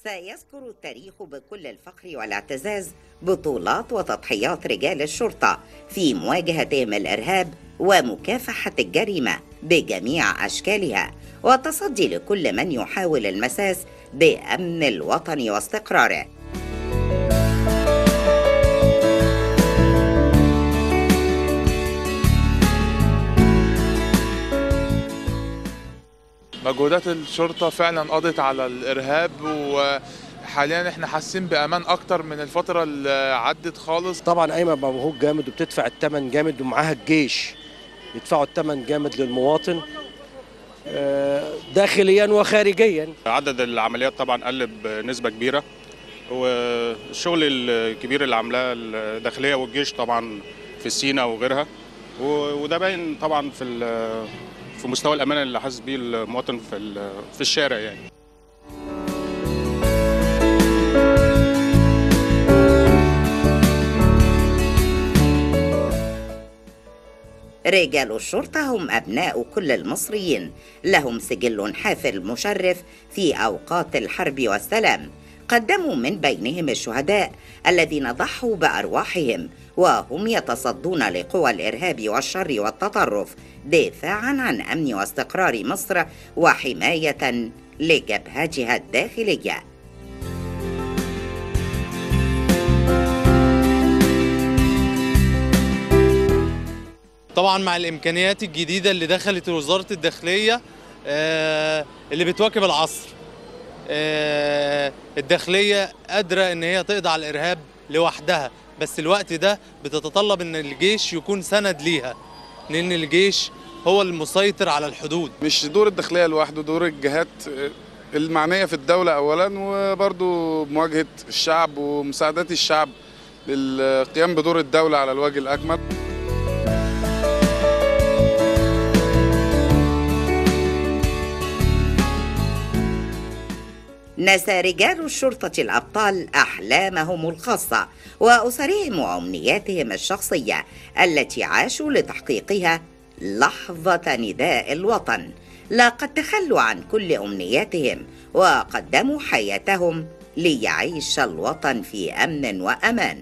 سيذكر التاريخ بكل الفخر والاعتزاز بطولات وتضحيات رجال الشرطة في مواجهتهم الإرهاب ومكافحة الجريمة بجميع أشكالها والتصدي لكل من يحاول المساس بأمن الوطن واستقراره مجهودات الشرطة فعلا قضت على الإرهاب وحاليا احنا حاسين بأمان أكتر من الفترة اللي عدت خالص طبعا قايمه بمجهود جامد وبتدفع الثمن جامد ومعاها الجيش يدفعوا الثمن جامد للمواطن آه، داخليا وخارجيا عدد العمليات طبعا قل بنسبه كبيره والشغل الكبير اللي عاملاه الداخليه والجيش طبعا في سينا وغيرها و- وده باين طبعا في ال- في مستوى الامان اللي حاسس بيه المواطن في ال- في الشارع يعني رجال الشرطة هم أبناء كل المصريين لهم سجل حافل مشرف في أوقات الحرب والسلام قدموا من بينهم الشهداء الذين ضحوا بأرواحهم وهم يتصدون لقوى الإرهاب والشر والتطرف دفاعا عن أمن واستقرار مصر وحماية لجبهتها الداخليه طبعا مع الامكانيات الجديده اللي دخلت وزاره الداخليه آه، اللي بتواكب العصر آه، الداخليه قادره ان هي تقضي على الارهاب لوحدها بس الوقت ده بتتطلب ان الجيش يكون سند ليها لان الجيش هو المسيطر على الحدود مش دور الداخليه لوحده دور الجهات المعنيه في الدوله اولا وبرضو مواجهه الشعب ومساعدات الشعب للقيام بدور الدوله على الوجه الاكمل نسى رجال الشرطة الأبطال أحلامهم الخاصة وأسرهم وأمنياتهم الشخصية التي عاشوا لتحقيقها لحظة نداء الوطن لقد تخلوا عن كل أمنياتهم وقدموا حياتهم ليعيش الوطن في أمن وأمان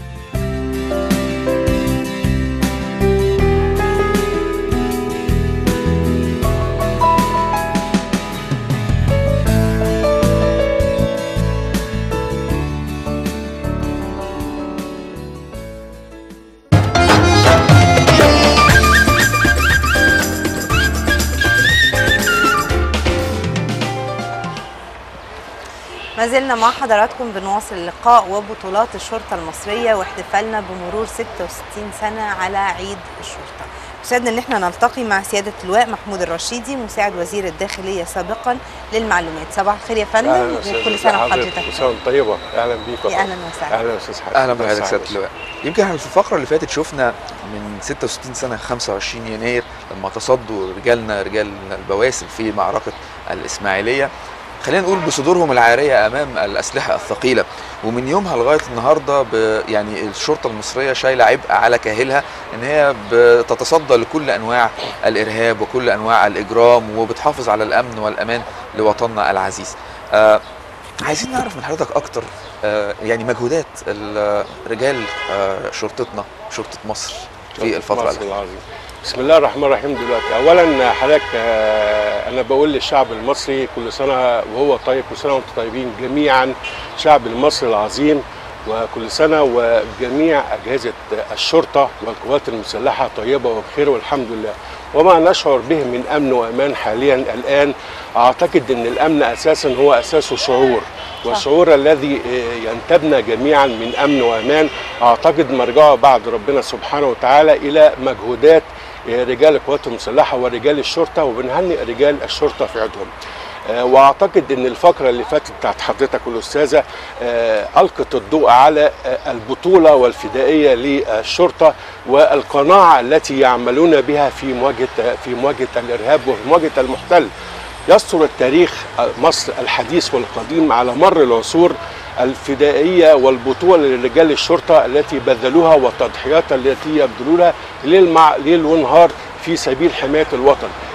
ما زلنا مع حضراتكم بنواصل اللقاء وبطولات الشرطة المصرية واحتفالنا بمرور 66 سنة على عيد الشرطة يسعدنا ان احنا نلتقي مع سيادة اللواء محمود الرشيدي مساعد وزير الداخلية سابقا للمعلومات صباح الخير يا فندم وكل سنة وحضرتك كل سنه وانت طيبه اهلا بيك يا اهلا وسهلا اهلا يا استاذ حاتم اهلا بحضرتك مساء سياده الخير. اللواء يمكن احنا في الفقره اللي فاتت شفنا من 66 سنه 25 يناير لما تصدوا رجالنا رجال البواسل في معركه الاسماعيليه خلينا نقول بصدورهم العاريه امام الاسلحه الثقيله ومن يومها لغايه النهارده ب يعني الشرطه المصريه شايله عبء على كاهلها ان هي بتتصدى لكل انواع الارهاب وكل انواع الاجرام وبتحافظ على الامن والامان لوطننا العزيز. آه عايزين نعرف من حضرتك اكتر آه، يعني مجهودات ال- رجال آه، شرطتنا شرطه مصر في الفتره مصر الأخيرة. العظيم بسم الله الرحمن الرحيم دلوقتي اولا حضرتك آه، انا بقول للشعب المصري كل سنه وهو طيب كل سنه وانتم طيبين جميعا الشعب المصري العظيم وكل سنه وجميع اجهزه الشرطه والقوات المسلحه طيبه وبخير والحمد لله وما نشعر به من امن وامان حاليا الان اعتقد ان الامن اساسا هو اساسه شعور والشعور الذي آه، ينتابنا جميعا من امن وامان اعتقد مرجعه بعد ربنا سبحانه وتعالى الى مجهودات آه، رجال القوات المسلحه ورجال الشرطه وبنهنئ رجال الشرطه في عيدهم. آه، واعتقد ان الفقره اللي فاتت بتاعت حضرتك والاستاذه آه، القت الضوء على آه، البطوله والفدائيه للشرطه والقناعه التي يعملون بها في مواجهه في مواجهه الارهاب وفي مواجهه المحتل. يسطر التاريخ مصر الحديث والقديم على مر العصور الفدائيه والبطوله لرجال الشرطه التي بذلوها والتضحيات التي يبذلونها ليل مع ليل ونهار في سبيل حمايه الوطن.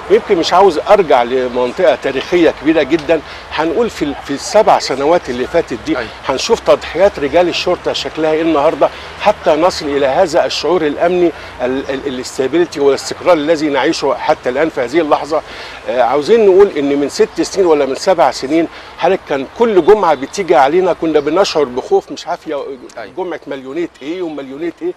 ويمكن مش عاوز ارجع لمنطقه تاريخيه كبيره جدا هنقول في ال- في السبع سنوات اللي فاتت دي أيوة. هنشوف تضحيات رجال الشرطه شكلها ايه النهارده حتى نصل الى هذا الشعور الامني الاستابيليتي والاستقرار الذي نعيشه حتى الان في هذه اللحظه آه، عاوزين نقول ان من ست سنين ولا من سبع سنين حضرتك كان كل جمعه بتيجي علينا كنا بنشعر بخوف مش عارف يا أيوة. جمعه مليونيه ايه ومليونيه ايه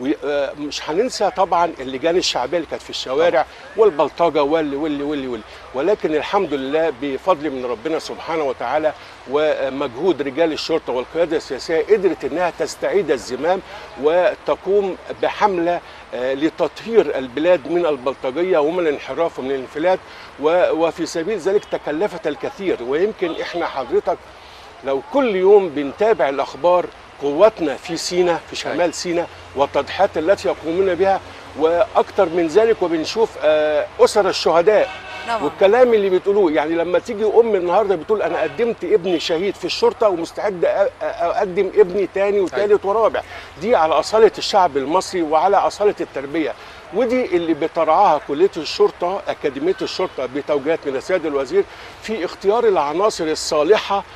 ومش هننسى طبعا اللجان الشعبيه اللي كانت في الشوارع والبلطجه واللي واللي واللي واللي ولكن الحمد لله بفضل من ربنا سبحانه وتعالى ومجهود رجال الشرطه والقياده السياسيه قدرت انها تستعيد الزمام وتقوم بحمله آه، لتطهير البلاد من البلطجيه ومن الانحراف ومن الانفلات و- وفي سبيل ذلك تكلفت الكثير ويمكن احنا حضرتك لو كل يوم بنتابع الاخبار قواتنا في سينا في شمال سينا والتضحيات التي يقومون بها واكثر من ذلك وبنشوف آه، اسر الشهداء طبعا والكلام اللي بتقولوه يعني لما تيجي ام النهارده بتقول انا قدمت ابني شهيد في الشرطه ومستعد أ- أ- اقدم ابني تاني وتالت ورابع دي على اصاله الشعب المصري وعلى اصاله التربيه ودي اللي بترعاها كليه الشرطه اكاديميه الشرطه بتوجيهات من السيد الوزير في اختيار العناصر الصالحه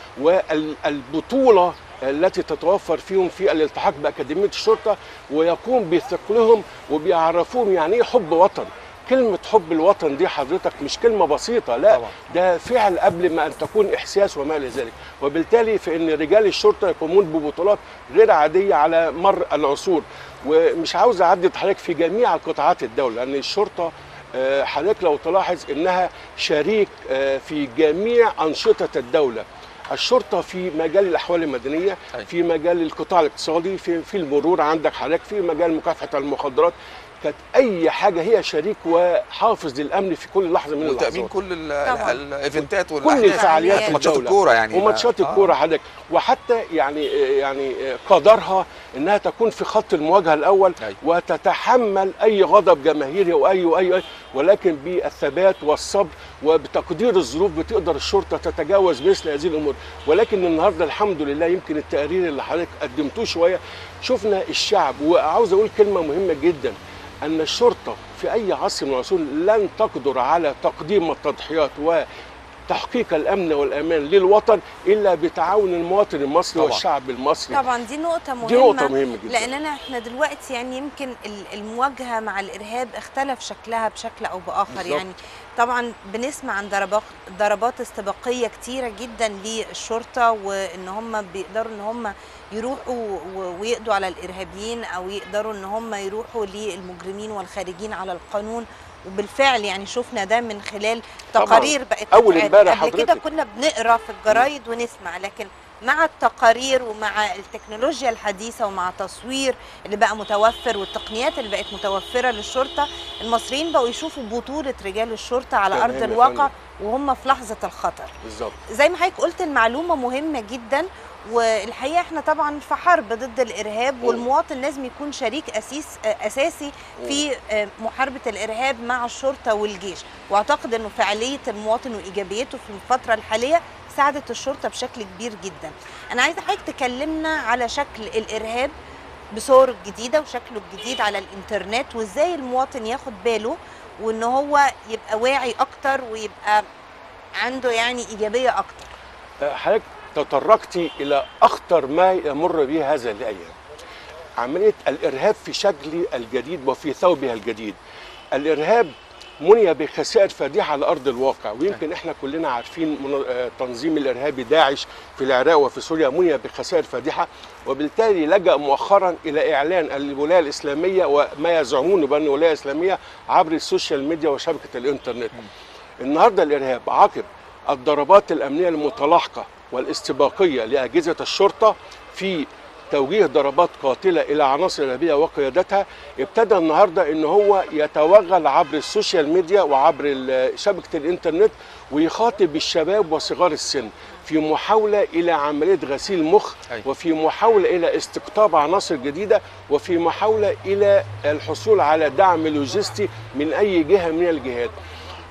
والبطوله التي تتوفر فيهم في الالتحاق باكاديميه الشرطه ويقوم بثقلهم وبيعرفوهم يعني ايه حب وطن كلمة حب الوطن دي حضرتك مش كلمة بسيطة لا طبعا. ده فعل قبل ما أن تكون إحساس وما إلى ذلك وبالتالي فإن رجال الشرطة يقومون ببطولات غير عادية على مر العصور ومش عاوز أعدد حضرتك في جميع قطاعات الدولة لأن الشرطة آه، حضرتك لو تلاحظ إنها شريك آه، في جميع أنشطة الدولة الشرطة في مجال الأحوال المدنية أي. في مجال القطاع الاقتصادي في في المرور عندك حضرتك في مجال مكافحة المخدرات كانت أي حاجة هي شريك وحافظ للأمن في كل لحظة من اللحظات وتامين كل ال- طبعاً. ال- الايفنتات كل والاحداث الفعاليات في ماتشات الدولة. الكوره يعني وماتشات آه. الكوره حضرتك وحتى يعني يعني قدرها انها تكون في خط المواجهه الاول أيوة. وتتحمل اي غضب جماهيري واي واي أي ولكن بالثبات والصبر وبتقدير الظروف بتقدر الشرطه تتجاوز مثل هذه الامور ولكن النهارده الحمد لله يمكن التقرير اللي حضرتك قدمتوه شويه شفنا الشعب وعاوز اقول كلمه مهمه جدا ان الشرطه في اي عصر من العصور لن تقدر على تقديم التضحيات و تحقيق الامن والامان للوطن الا بتعاون المواطن المصري طبعاً. والشعب المصري طبعا دي نقطة مهمة دي نقطة مهمة جدا لأننا احنا دلوقتي يعني يمكن ال- المواجهة مع الإرهاب اختلف شكلها بشكل أو بآخر بالظبط. يعني طبعا بنسمع عن ضربات ضربات استباقية كتيرة جدا للشرطة وإن هم بيقدروا إن هم يروحوا و- ويقضوا على الإرهابيين أو يقدروا إن هم يروحوا للمجرمين والخارجين على القانون وبالفعل يعني شفنا ده من خلال طبعاً. تقارير بقت أول تتعمل. امبارح قبل كده حضرتك. كنا بنقرا في الجرايد ونسمع لكن مع التقارير ومع التكنولوجيا الحديثه ومع تصوير اللي بقى متوفر والتقنيات اللي بقت متوفره للشرطه المصريين بقوا يشوفوا بطوله رجال الشرطه على تمام ارض يا الواقع فندم. وهم في لحظه الخطر بالظبط زي ما حضرتك قلت المعلومه مهمه جدا والحقيقه احنا طبعا في حرب ضد الارهاب والمواطن لازم يكون شريك اسيس اساسي في محاربه الارهاب مع الشرطه والجيش واعتقد انه فعاليه المواطن وايجابيته في الفتره الحاليه ساعدت الشرطه بشكل كبير جدا انا عايزه حضرتك تكلمنا على شكل الارهاب بصوره جديده وشكله الجديد على الانترنت وازاي المواطن ياخد باله وان هو يبقى واعي اكتر ويبقى عنده يعني ايجابيه اكتر آه، حضرتك تطرقتي الى اخطر ما يمر به هذا الايام عمليه الارهاب في شكله الجديد وفي ثوبها الجديد الارهاب مني بخسائر فادحه على ارض الواقع ويمكن احنا كلنا عارفين من- آه، تنظيم الارهابي داعش في العراق وفي سوريا مني بخسائر فادحه وبالتالي لجا مؤخرا الى اعلان الولايه الاسلاميه وما يزعمون بان الولايه الاسلاميه عبر السوشيال ميديا وشبكه الانترنت النهارده الارهاب عقب الضربات الامنيه المتلاحقه والاستباقيه لاجهزه الشرطه في توجيه ضربات قاتله الى عناصر ارهابيه وقيادتها ابتدى النهارده ان هو يتوغل عبر السوشيال ميديا وعبر ال- شبكه الانترنت ويخاطب الشباب وصغار السن في محاوله الى عمليه غسيل مخ أيوة. وفي محاوله الى استقطاب عناصر جديده وفي محاوله الى الحصول على دعم لوجستي من اي جهه من الجهات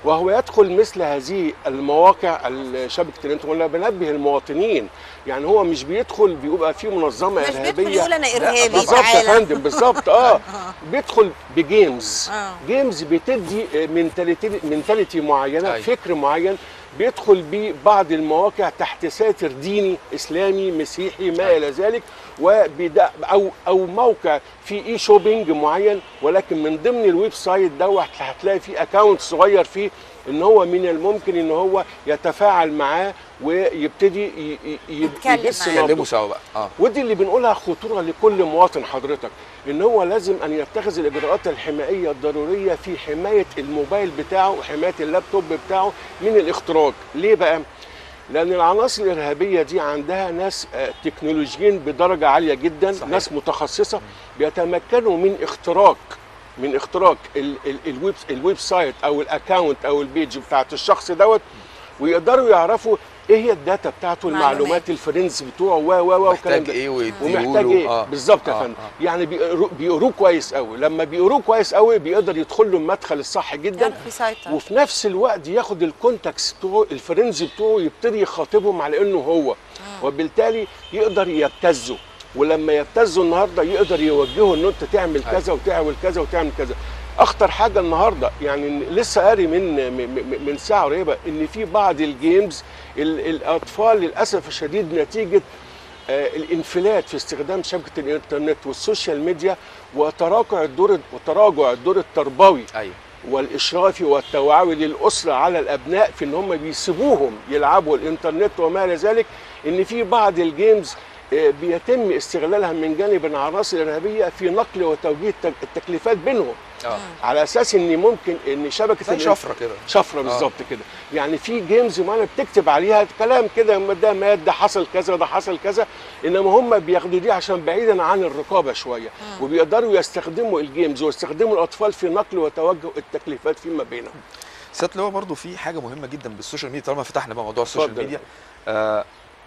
وهو يدخل مثل هذه المواقع شبكه الانترنت وانا بنبه المواطنين يعني هو مش بيدخل بيبقى في منظمه مش بيدخل ارهابيه يقول انا ارهابي بالظبط يا تعالى فندم بالظبط اه بيدخل بجيمز آه. جيمز بتدي منتاليتي منتاليتي معينه أيوة. فكر معين بيدخل بيه بعض المواقع تحت ساتر ديني اسلامي مسيحي ما الى ذلك وبدا او او موقع فيه اي شوبينج معين ولكن من ضمن الويب سايت دوت هتلاقي فيه اكونت صغير فيه ان هو من الممكن ان هو يتفاعل معاه ويبتدي ي- ي- ي- يتكلم يبث معاه. نبضه. اتكلموا سوا بقى اه ودي اللي بنقولها خطوره لكل مواطن حضرتك ان هو لازم ان يتخذ الاجراءات الحمائيه الضروريه في حمايه الموبايل بتاعه وحمايه اللابتوب بتاعه من الاختراق ليه بقى لان العناصر الارهابيه دي عندها ناس آه، تكنولوجيين بدرجه عاليه جدا صحيح. ناس متخصصه بيتمكنوا من اختراق من اختراق ال ال الويب الويب سايت او الاكونت او البيج بتاعت الشخص دوت ويقدروا يعرفوا ايه هي الداتا بتاعته معلومات. المعلومات الفرنس بتوعه و و و والكلام محتاج ده ايه ويديهوله ومحتاج ايه آه. بالظبط يا آه، فندم آه. يعني بيقروا- بيقروه كويس قوي لما بيقروه كويس قوي بيقدر يدخل له المدخل الصح جدا يعرف يسيطر وفي نفس الوقت ياخد الكونتاكس بتوعه الفرنسي بتوعه يبتدي يخاطبهم على انه هو وبالتالي يقدر يبتزه ولما يبتزه النهارده يقدر يوجهه ان انت تعمل كذا وتعمل كذا وتعمل كذا اخطر حاجه النهارده يعني إن لسه قاري من من- من من ساعه قريبه ان في بعض الجيمز ال- الاطفال للاسف الشديد نتيجه آه، الانفلات في استخدام شبكه الانترنت والسوشيال ميديا وتراجع الدور وتراجع الدور التربوي ايوه والاشرافي والتوعوي للاسره على الابناء في ان هم بيسيبوهم يلعبوا الانترنت وما الى ذلك ان في بعض الجيمز آه، بيتم استغلالها من جانب العناصر الارهابيه في نقل وتوجيه التك- التكليفات بينهم اه على اساس ان ممكن ان شبكه زي الإن- شفره كده شفره بالظبط كده يعني في جيمز معينه بتكتب عليها كلام كده ده مات ده حصل كذا ده حصل كذا انما هم بياخدوا دي عشان بعيدا عن الرقابه شويه وبيقدروا يستخدموا الجيمز ويستخدموا الاطفال في نقل وتوجه التكليفات فيما بينهم سياده اللواء برضه في حاجه مهمه جدا بالسوشيال ميديا طالما فتحنا بقى موضوع السوشيال اتفضل. ميديا آه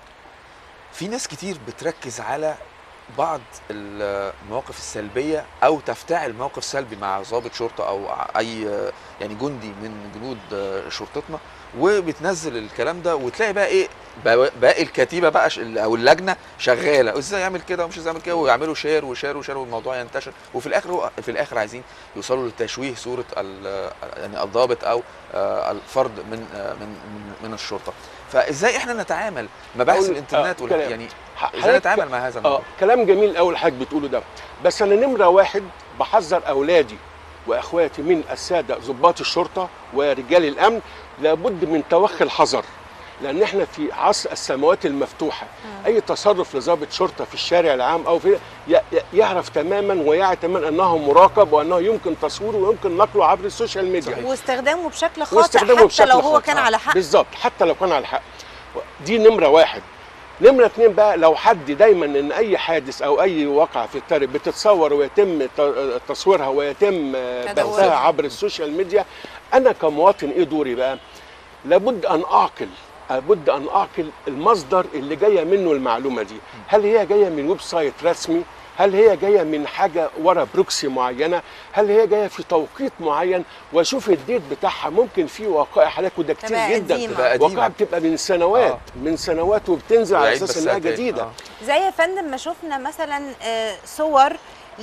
في ناس كتير بتركز على بعض المواقف السلبيه او تفتعل موقف سلبي مع ضابط شرطه او اي آه، يعني جندي من جنود آه، شرطتنا وبتنزل الكلام ده وتلاقي بقى ايه بوا- باقي الكتيبه بقى ش- او اللجنه شغاله ازاي يعمل كده ومش ازاي يعمل كده ويعملوا شير وشير وشير والموضوع ينتشر وفي الاخر هو في الاخر عايزين يوصلوا لتشويه صوره ال- يعني الضابط او آه، الفرد من آه، من من- من الشرطه فازاي احنا نتعامل مباحث أقول- الانترنت آه، وال- كلام. يعني ح- ازاي حضرتك- نتعامل مع هذا اه الموضوع كلام جميل قوي حضرتك بتقوله ده بس انا نمره واحد بحذر اولادي واخواتي من الساده ضباط الشرطه ورجال الامن لابد من توخي الحذر لان احنا في عصر السماوات المفتوحه اي تصرف لضابط شرطه في الشارع العام او في ي- ي- يعرف تماما ويعي تماما انه مراقب وانه يمكن تصويره ويمكن نقله عبر السوشيال ميديا صحيح. واستخدامه بشكل خاطئ واستخدامه حتى بشكل لو هو خاطئ. كان آه، على حق بالظبط حتى لو كان على حق دي نمره واحد نمرة اتنين بقى لو حد دايما ان اي حادث او اي واقعة في الطريق بتتصور ويتم ت- تصويرها ويتم آه، تداولها. بثها عبر السوشيال ميديا انا كمواطن ايه دوري بقى لابد ان اعقل لابد ان اعقل المصدر اللي جايه منه المعلومه دي هل هي جايه من ويب سايت رسمي هل هي جايه من حاجه ورا بروكسي معينه هل هي جايه في توقيت معين واشوف الديت بتاعها ممكن في وقائع حضرتك وده كتير تبقى جدا قديمة. تبقى قديمة. وقائع بتبقى من سنوات آه. من سنوات وبتنزل على ويعيد اساس بثها انها تاني. جديده آه. زي يا فندم ما شفنا مثلا آه، صور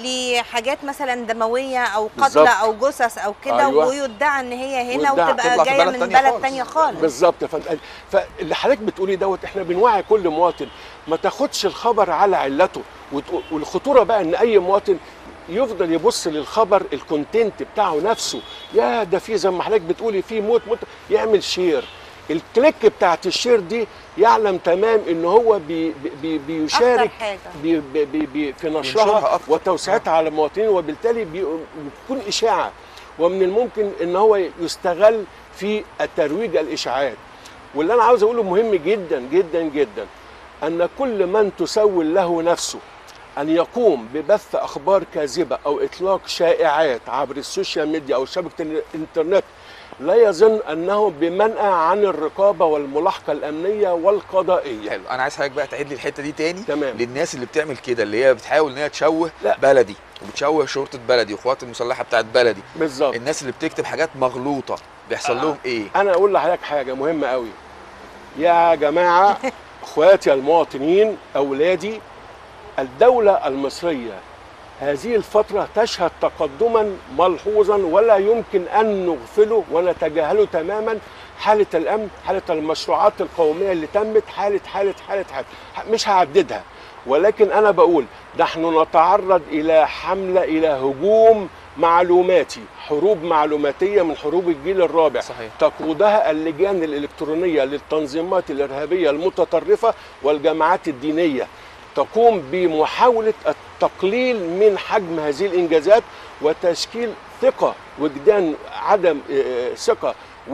لحاجات مثلا دمويه او قتلى بالظبط. او جثث او كده أيوة. ويدعى ان هي هنا ويدعى. وتبقى تطلع في جايه بلد من تانية بلد خالص. تانية خالص بالظبط يا فندم فاللي حضرتك بتقولي دوت احنا بنوعي كل مواطن ما تاخدش الخبر على علته وت- والخطوره بقى ان اي مواطن يفضل يبص للخبر الكونتنت بتاعه نفسه يا ده في زي ما حضرتك بتقولي في موت موت يعمل شير الكليك بتاعت الشير دي يعلم تمام ان هو بي بي بيشارك أكتر حاجة. بي بي بي بي في ينشرها نشرها أكتر. وتوسعتها على المواطنين وبالتالي بي- بتكون اشاعه ومن الممكن ان هو يستغل في الترويج الاشاعات واللي انا عاوز اقوله مهم جدا جدا جدا ان كل من تسول له نفسه ان يقوم ببث اخبار كاذبه او اطلاق شائعات عبر السوشيال ميديا او شبكه الانترنت لا يظن انه بمنأى عن الرقابه والملاحقه الامنيه والقضائيه حلو انا عايز حضرتك بقى تعيد لي الحته دي تاني تمام. للناس اللي بتعمل كده اللي هي بتحاول ان هي تشوه لا. بلدي وبتشوه شرطه بلدي واخوات المسلحه بتاعت بلدي بالظبط الناس اللي بتكتب حاجات مغلوطه بيحصل لهم ايه انا اقول لحضرتك حاجه مهمه قوي يا جماعه اخواتي المواطنين اولادي الدوله المصريه هذه الفترة تشهد تقدما ملحوظا ولا يمكن أن نغفله ونتجاهله تماما حالة الأمن حالة المشروعات القومية اللي تمت حالة حالة حالة حالة مش هعددها ولكن أنا بقول نحن نتعرض إلى حملة إلى هجوم معلوماتي حروب معلوماتية من حروب الجيل الرابع صحيح. تقودها اللجان الإلكترونية للتنظيمات الإرهابية المتطرفة والجماعات الدينية تقوم بمحاولة التقليل من حجم هذه الإنجازات وتشكيل ثقة وجدان عدم آه، ثقة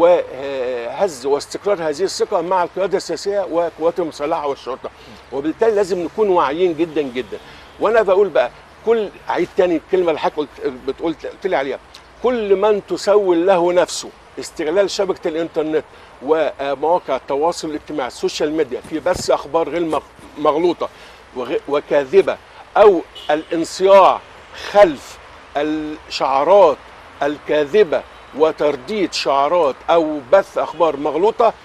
وهز واستقرار هذه الثقة مع القيادة السياسية وقوات المسلحة والشرطة وبالتالي لازم نكون واعيين جدا جدا وأنا بقول بقى كل عيد تاني الكلمة اللي حضرتك قلت بتقول قلت لي عليها كل من تسول له نفسه استغلال شبكة الإنترنت ومواقع التواصل الاجتماعي السوشيال ميديا في بث أخبار غير مغ- مغلوطة وغ- وكاذبة أو الانصياع خلف الشعارات الكاذبة وترديد شعارات أو بث أخبار مغلوطة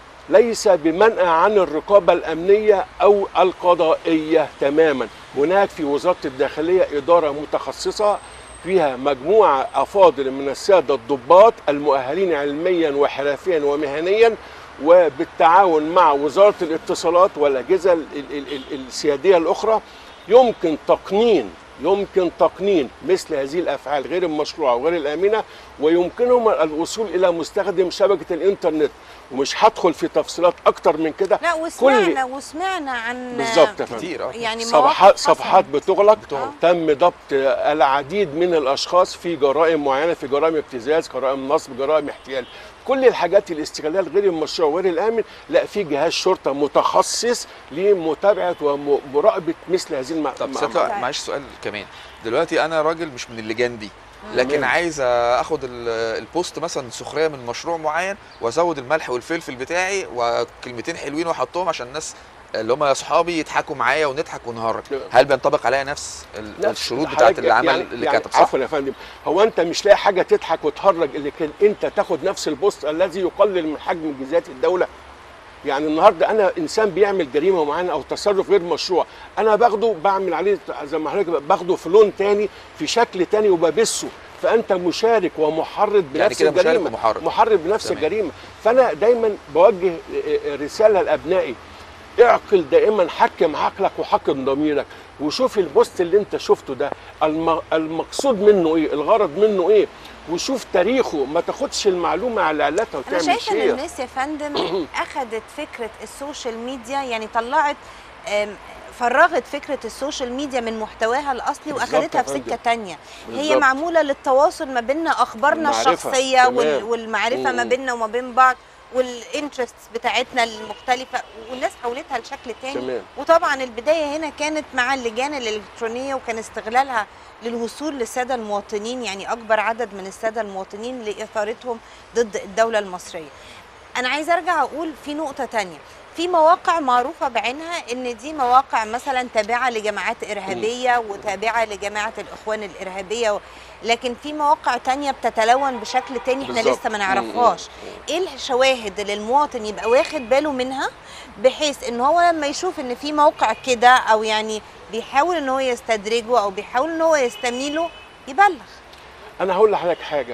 ليس بمنأى عن الرقابة الأمنية أو القضائية تماما هناك في وزارة الداخلية إدارة متخصصة فيها مجموعة أفاضل من السادة الضباط المؤهلين علميا وحرفيا ومهنيا وبالتعاون مع وزارة الاتصالات والأجهزة ال- ال- ال- ال- السيادية الأخرى يمكن تقنين يمكن تقنين مثل هذه الافعال غير المشروعه وغير الامنه ويمكنهم الوصول الى مستخدم شبكه الانترنت ومش هدخل في تفصيلات اكتر من كده لا وسمعنا وسمعنا عن بالظبط يا فندم. كتير اه يعني صفحات مواقف صفحات حصلت. بتغلق بتغلق. تم ضبط العديد من الاشخاص في جرائم معينه في جرائم ابتزاز جرائم نصب جرائم احتيال كل الحاجات الاستغلال غير المشروع وغير الامن لا في جهاز شرطه متخصص لمتابعه ومراقبه مثل هذه الم... طب المعاملات. ستة معلش سؤال كمان دلوقتي انا راجل مش من اللجان دي لكن تمام. عايز اخد ال- البوست مثلا سخريه من مشروع معين وازود الملح والفلفل بتاعي وكلمتين حلوين واحطهم عشان الناس اللي هم اصحابي يضحكوا معايا ونضحك ونهرج تمام. هل بينطبق عليا نفس ال- نفس الشروط حضرتك بتاعت اللي عمل يعني اللي يعني كاتب صح؟ عفوا يا فندم هو انت مش لاقي حاجه تضحك وتهرج لكن انت تاخد نفس البوست الذي يقلل من حجم جزات الدوله يعني النهارده انا انسان بيعمل جريمه معينه او تصرف غير مشروع انا باخده بعمل عليه زي ما حضرتك باخده في لون تاني في شكل تاني وببثه فانت مشارك ومحرض بنفس يعني كده مشارك الجريمه ومحرض. محرض بنفس تمام. الجريمه فانا دايما بوجه رساله لابنائي اعقل دائما حكم عقلك وحكم ضميرك وشوف البوست اللي انت شفته ده الم- المقصود منه ايه الغرض منه ايه وشوف تاريخه ما تاخدش المعلومه على علتها انا وتعمل شايفه ان شيء الناس يا فندم اخذت فكره السوشيال ميديا يعني طلعت آم، فرغت فكره السوشيال ميديا من محتواها الاصلي بالظبط واخدتها يا في فندم. سكه تانية هي بالظبط. معموله للتواصل ما بيننا اخبارنا المعرفة. الشخصيه وال- تمام. والمعرفه ما مم. بيننا وما بين بعض والانترست بتاعتنا المختلفه والناس حولتها لشكل تاني تمام. وطبعا البدايه هنا كانت مع اللجان الالكترونيه وكان استغلالها للوصول للساده المواطنين يعني اكبر عدد من الساده المواطنين لاثارتهم ضد الدوله المصريه. انا عايزه ارجع اقول في نقطه تانية في مواقع معروفه بعينها ان دي مواقع مثلا تابعه لجماعات ارهابيه وتابعه لجماعه الاخوان الارهابيه و... لكن في مواقع تانية بتتلون بشكل تاني احنا بالظبط. لسه ما نعرفهاش ايه الشواهد اللي المواطن يبقى واخد باله منها بحيث ان هو لما يشوف ان في موقع كده او يعني بيحاول ان هو يستدرجه او بيحاول ان هو يستميله يبلغ انا هقول لحضرتك حاجه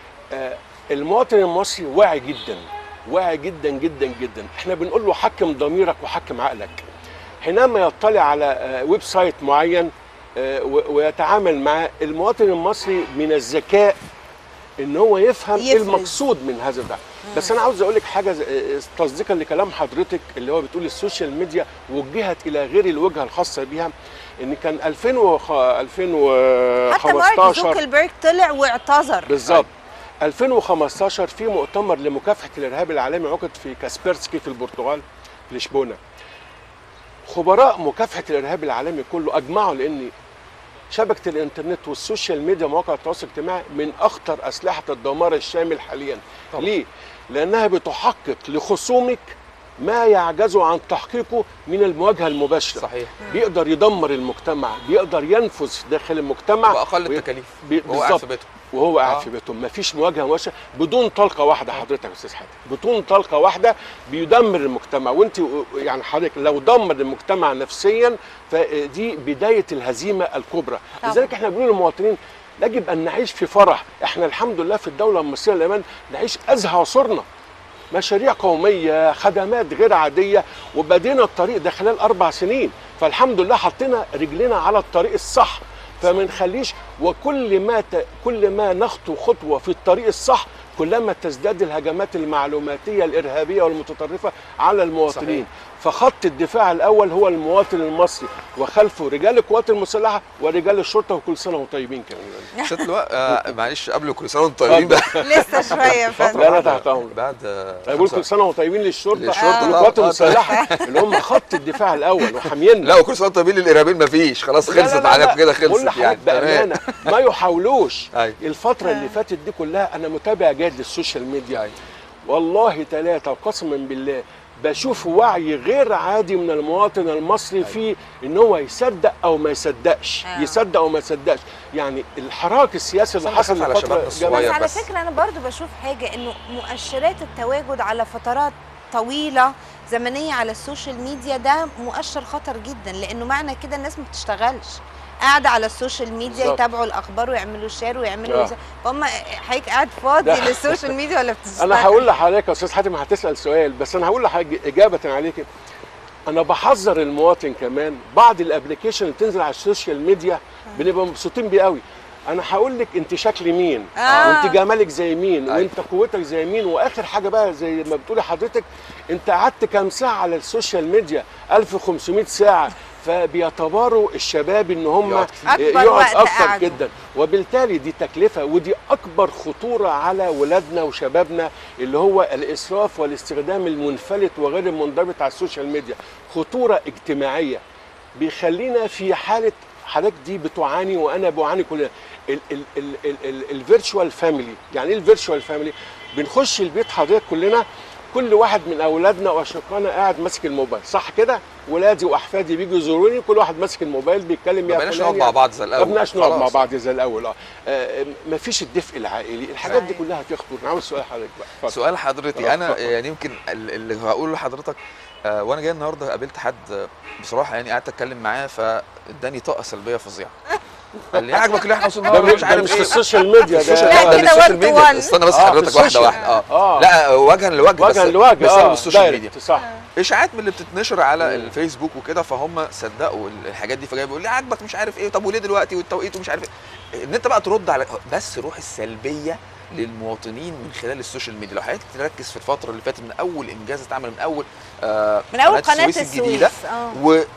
آه، المواطن المصري واعي جدا واعي جدا جدا جدا احنا بنقول له حكم ضميرك وحكم عقلك حينما يطلع على آه، ويب سايت معين آه، و- ويتعامل مع المواطن المصري من الذكاء ان هو يفهم ايه يفرز. المقصود من هذا ده بس انا عاوز اقول لك حاجه ز- آه، تصديقا لكلام حضرتك اللي هو بتقول السوشيال ميديا وجهت الى غير الوجهه الخاصه بيها ان كان 2000 وخ... حتى مارك 2015 زوكربيرج طلع واعتذر بالظبط 2015 في مؤتمر لمكافحه الارهاب العالمي عقد في كاسبرسكي في البرتغال في لشبونه خبراء مكافحه الارهاب العالمي كله اجمعوا لان شبكه الانترنت والسوشيال ميديا ومواقع التواصل الاجتماعي من اخطر اسلحه الدمار الشامل حاليا طبعا. ليه لانها بتحقق لخصومك ما يعجزوا عن تحقيقه من المواجهه المباشره صحيح بيقدر يدمر المجتمع بيقدر ينفذ داخل المجتمع باقل وي- التكاليف بي- وهو قاعد بالظبط. في بيته وهو قاعد آه. في بيته مفيش مواجهه مباشره بدون طلقه واحده حضرتك يا استاذ حاتم بدون طلقه واحده بيدمر المجتمع وانت يعني حضرتك لو دمر المجتمع نفسيا فدي بدايه الهزيمه الكبرى طبعا. لذلك احنا بنقول للمواطنين يجب ان نعيش في فرح احنا الحمد لله في الدوله المصريه الامان نعيش ازهى عصورنا مشاريع قوميه خدمات غير عاديه وبدينا الطريق ده خلال اربع سنين فالحمد لله حطينا رجلنا على الطريق الصح فما نخليش وكل ما ت... كل ما نخطو خطوه في الطريق الصح كلما تزداد الهجمات المعلوماتيه الارهابيه والمتطرفه على المواطنين صحيح. فخط الدفاع الاول هو المواطن المصري وخلفه رجال القوات المسلحه ورجال الشرطه وكل سنه وهم طيبين كمان ست الوقت آه معلش قبل كل سنه وانتم طيبين بقى لسه شويه يا فندم لا لا تحت امرك بعد آه، بقول خمسة- كل سنه وهم طيبين للشرطه للشرطة والقوات طبعاً. المسلحه اللي هم خط الدفاع الاول وحامينا لا وكل سنه وانتم طيبين للارهابيين مفيش خلاص لا لا خلصت لا لا. عليكم كده بقول خلصت لحضرتك يعني تمام بامانه ما يحاولوش أيوة. الفتره اللي فاتت دي كلها انا متابع جيد للسوشيال ميديا والله ثلاثه وقسما بالله بشوف وعي غير عادي من المواطن المصري في ان هو يصدق او ما يصدقش آه. يصدق او ما يصدقش يعني الحراك السياسي اللي أنا حصل بخاف على الفتره شبابنا الجاية- الصغير. بس على بس. فكره انا برضو بشوف حاجه انه مؤشرات التواجد على فترات طويله زمنيه على السوشيال ميديا ده مؤشر خطر جدا لانه معنى كده الناس ما بتشتغلش قاعده على السوشيال ميديا بالظبط. يتابعوا الاخبار ويعملوا شير ويعملوا آه. هم حضرتك قاعد فاضي ده- للسوشيال ميديا ولا بتشتغل انا هقول لحضرتك يا استاذ حاتم هتسال سؤال بس انا هقول لحضرتك اجابه عليك انا بحذر المواطن كمان بعض الابلكيشن اللي بتنزل على السوشيال ميديا بنبقى مبسوطين بيه قوي انا هقول لك انت شكل مين آه. وانت جمالك زي مين أيوة. وانت قوتك زي مين واخر حاجه بقى زي ما بتقولي حضرتك انت قعدت كام ساعه على السوشيال ميديا 1500 ساعه فبيتباروا الشباب ان هم يقعد كتير. أكبر يقعد وقت اكتر قعدوا. جدا وبالتالي دي تكلفه ودي اكبر خطوره على ولادنا وشبابنا اللي هو الاسراف والاستخدام المنفلت وغير المنضبط على السوشيال ميديا خطوره اجتماعيه بيخلينا في حاله حضرتك دي بتعاني وانا بعاني كلنا الفيرتشوال فاميلي يعني ايه الفيرتشوال فاميلي بنخش البيت حضرتك كلنا كل واحد من اولادنا واشقائنا قاعد ماسك الموبايل صح كده ولادي واحفادي بيجوا يزوروني كل واحد ماسك الموبايل بيتكلم ما يا بقيناش فلان نقعد يا مع بعض زي ما الاول بقناش نقعد مع خلاص. بعض زي الاول اه آه، مفيش الدفء العائلي الحاجات دي صحيح. كلها فيها خطوره عاوز سؤال حضرتك بقى اتفضل. سؤال حضرتك آه، انا اتفضل. يعني يمكن ال- اللي هقوله لحضرتك آه، وانا جاي النهارده قابلت حد آه، بصراحه يعني قعدت اتكلم معاه فاداني طاقه سلبيه فظيعه قال لي إيه عاجبك اللي احنا وصلنا ده له مش, مش ده عارف مش في ايه السوشيال ميديا السوشيال لا، ده ده كده السوشيال one to ميديا one. استنى بس آه، في حضرتك واحده السوشيال. واحده اه اه لا وجها لوجه بس وجها لوجه بسبب اه السوشيال دايركت، ميديا صح اشاعات من اللي بتتنشر على مم. الفيسبوك وكده فهم صدقوا الحاجات دي فجاي بيقول لي عاجبك مش عارف ايه طب وليه دلوقتي والتوقيت ومش عارف ايه ان انت بقى ترد على بس روح السلبيه للمواطنين من خلال السوشيال ميديا لو حضرتك تركز في الفتره اللي فاتت من اول انجاز اتعمل من اول آه من اول قناه السويس الجديده السويس اه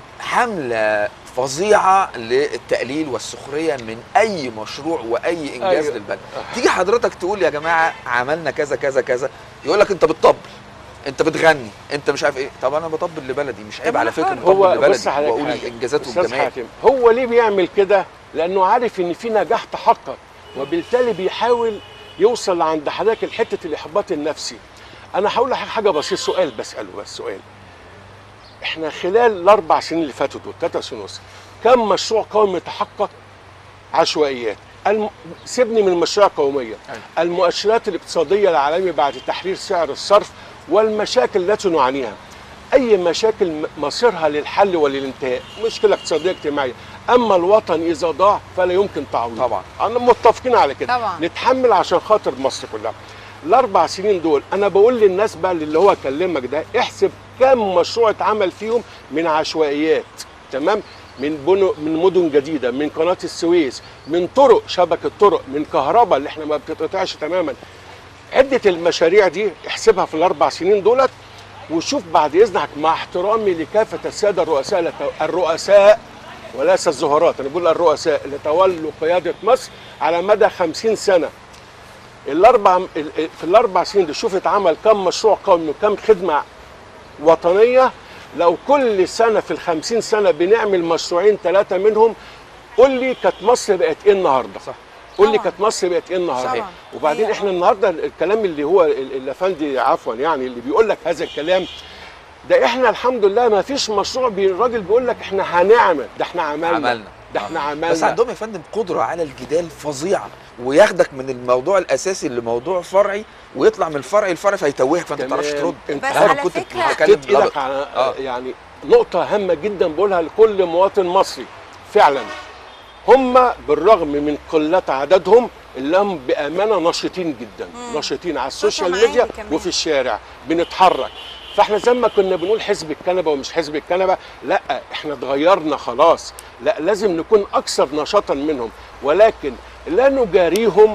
وحمله فظيعه للتقليل والسخريه من اي مشروع واي انجاز أيوة. أيوة. للبلد تيجي حضرتك تقول يا جماعه عملنا كذا كذا كذا يقول لك انت بتطبل انت بتغني انت مش عارف ايه طب انا بطبل لبلدي مش عيب طب على أنا فكره حر. بطبل هو لبلدي بص حضرتك واقول حاجة. الانجازات أستاذ والجمال حاتم هو ليه بيعمل كده لانه عارف ان في نجاح تحقق وبالتالي بيحاول يوصل عند حضرتك لحته الاحباط النفسي انا هقول لحضرتك حاجه بسيط سؤال بساله بس سؤال احنا خلال الاربع سنين اللي فاتوا دول ثلاثة سنين ونص كم مشروع قومي تحقق عشوائيات الم... سيبني من المشاريع القوميه المؤشرات الاقتصاديه العالميه بعد تحرير سعر الصرف والمشاكل التي نعانيها اي مشاكل م- مصيرها للحل وللانتهاء مشكله اقتصاديه اجتماعيه اما الوطن اذا ضاع فلا يمكن تعويضه طبعا. انا متفقين على كده طبعا. نتحمل عشان خاطر مصر كلها الاربع سنين دول انا بقول للناس بقى اللي هو كلمك ده احسب كم مشروع اتعمل فيهم من عشوائيات تمام من بنو من مدن جديده من قناه السويس من طرق شبكه طرق من كهرباء اللي احنا ما بتتقطعش تماما عده المشاريع دي احسبها في الاربع سنين دولت وشوف بعد اذنك مع احترامي لكافه الساده الرؤساء اللي تو- الرؤساء وليس الزهراء انا بقول الرؤساء اللي تولوا قياده مصر على مدى خمسين سنه الاربع ال- ال- في الاربع سنين دي شوف اتعمل كم مشروع قومي وكم خدمه وطنيه لو كل سنه في الخمسين سنه بنعمل مشروعين ثلاثه منهم قول لي كانت مصر بقت ايه النهارده صح. قول لي طبعاً. كانت مصر بقت ايه النهارده صحيح. وبعدين هي- احنا النهارده الكلام اللي هو ال- الافندي عفوا يعني اللي بيقول لك هذا الكلام ده احنا الحمد لله ما فيش مشروع بي الراجل بيقول لك احنا هنعمل ده احنا عملنا عملنا ده احنا آه. عملنا بس عندهم يا فندم قدره على الجدال فظيعه وياخدك من الموضوع الاساسي لموضوع فرعي ويطلع من الفرعي لفرعي فيتوهك فانت ما تمام. تعرفش ترد انت بس أنا على كنت فكرة- بتكلم حطيت ايدك ضابط. على آه. يعني نقطة هامة جدا بقولها لكل مواطن مصري فعلا هم بالرغم من قلة عددهم اللي هم بأمانة نشيطين جدا مم. نشيطين على السوشيال صوتهم ميديا عالي كمان. وفي الشارع بنتحرك فاحنا زي ما كنا بنقول حزب الكنبه ومش حزب الكنبه لا احنا اتغيرنا خلاص لا لازم نكون اكثر نشاطا منهم ولكن لا نجاريهم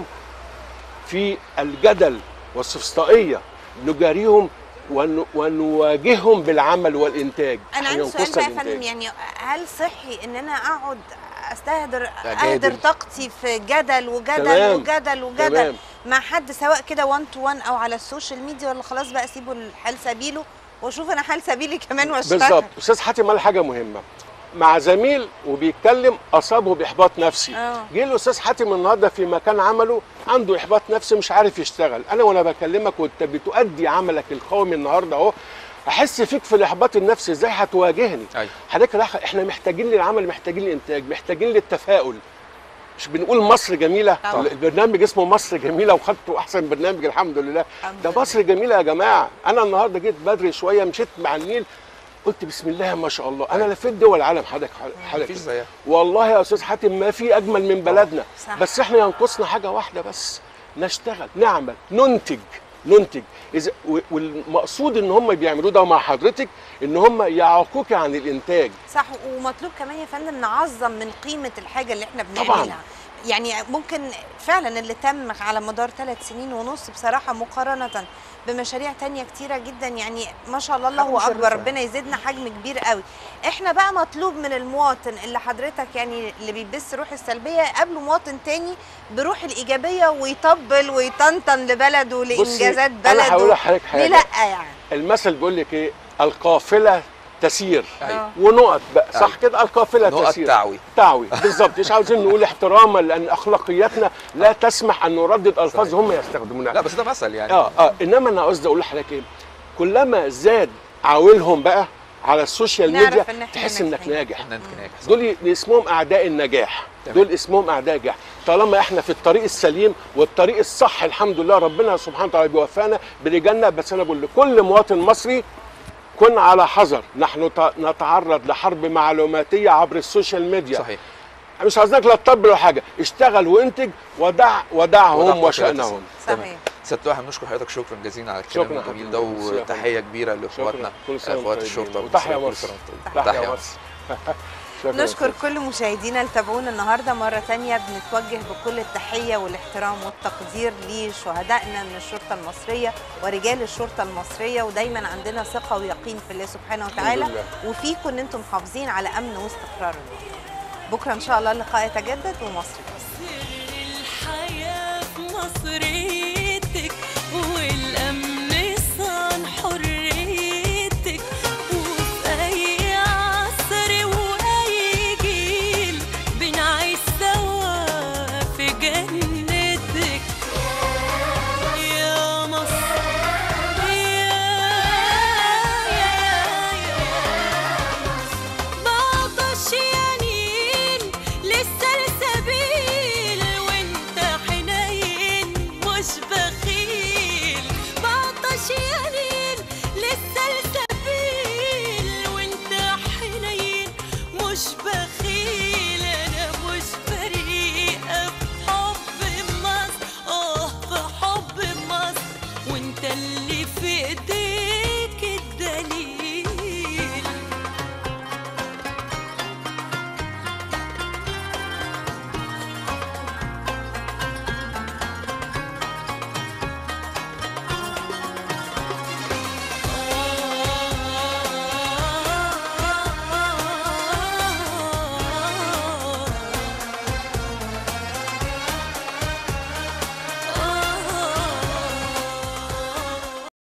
في الجدل والسفسطائيه نجاريهم ون- ونواجههم بالعمل والانتاج انا عشان عندي سؤال ينقصنا بقى يا فندم الإنتاج. يعني هل صحي ان انا اقعد استهدر أجادل. اهدر طاقتي في جدل وجدل تمام. وجدل وجدل تمام. مع حد سواء كده 1 تو 1 او على السوشيال ميديا ولا خلاص بقى اسيبه الحال سبيله واشوف انا حال سبيلي كمان واشتغل بالظبط استاذ حاتم قال حاجه مهمه مع زميل وبيتكلم اصابه باحباط نفسي آه. جه الاستاذ حاتم النهارده في مكان عمله عنده احباط نفسي مش عارف يشتغل انا وانا بكلمك وانت بتؤدي عملك القومي النهارده اهو احس فيك في الاحباط النفسي ازاي هتواجهني أيوة. حضرتك راح- احنا محتاجين للعمل محتاجين للانتاج محتاجين للتفاؤل مش بنقول مصر جميله طبعا. البرنامج اسمه مصر جميله وخدته احسن برنامج الحمد لله الحمد ده لله. مصر جميله يا جماعه انا النهارده جيت بدري شويه مشيت مع النيل قلت بسم الله ما شاء الله انا لفيت دول العالم حضرتك حضرتك مفيش زيها والله يا استاذ حاتم ما في اجمل من بلدنا صح. بس احنا ينقصنا حاجه واحده بس نشتغل نعمل ننتج ننتج اذا و- والمقصود ان هم بيعملوه ده مع حضرتك ان هم يعوقوك عن الانتاج صح ومطلوب كمان يا فندم نعظم من قيمه الحاجه اللي احنا طبعاً. بنعملها يعني ممكن فعلا اللي تم على مدار ثلاث سنين ونص بصراحه مقارنه بمشاريع تانية كتيرة جدا يعني ما شاء الله الله حاجة مشرفة. أكبر ربنا يزيدنا حجم كبير قوي احنا بقى مطلوب من المواطن اللي حضرتك يعني اللي بيبث روح السلبية قبله مواطن تاني بروح الإيجابية ويطبل ويطنطن لبلده بصي، لإنجازات انا هقول بلده لحضرتك ليه حاجه لا يعني المثل بيقول لك ايه القافله تسير أيوة. ونقط بقى صح أيوة. كده القافله نقط تسير تعوي تعوي بالظبط مش عاوزين نقول احتراما لان اخلاقياتنا لا تسمح ان نردد الفاظ صحيح. هم يستخدمونها لا بس ده مثل يعني اه اه انما انا قصدي اقول لحضرتك ايه كلما زاد عويلهم بقى على السوشيال نعرف ميديا إن إحنا تحس انك ناجحين. ناجح احنا انت ناجح صح. دول اسمهم اعداء النجاح تمام. دول اسمهم اعداء النجاح طالما احنا في الطريق السليم والطريق الصح الحمد لله ربنا سبحانه وتعالى بيوفقنا برجالنا بس انا بقول لكل مواطن مصري كن على حذر نحن ت- نتعرض لحرب معلوماتيه عبر السوشيال ميديا صحيح مش عايزينك لا تطبل ولا حاجه اشتغل وانتج ودع ودعهم ودعهم وشانهم صحيح ست واحد بنشكر حضرتك شكرا جزيلا على شكراً الكلام يا الجميل حبيبي. ده ميرسي يا وتحيه كبيره لاخواتنا شكراً. كل سنة اخوات وأنتم الشرطه طيبين. وتحيا المصرية. كل مصر. سنة وأنتم طيبين. تحيا تحيا مصر شكراً. نشكر كل مشاهدينا اللي تابعونا النهارده مره تانية بنتوجه بكل التحيه والاحترام والتقدير لشهدائنا من الشرطه المصريه ورجال الشرطه المصريه ودايما عندنا ثقه ويقين في الله سبحانه وتعالى لله. وفيكم ان انتم محافظين على امن واستقرار الوطن بكره ان شاء الله اللقاء يتجدد ومصر بس سر الحياة في مصرية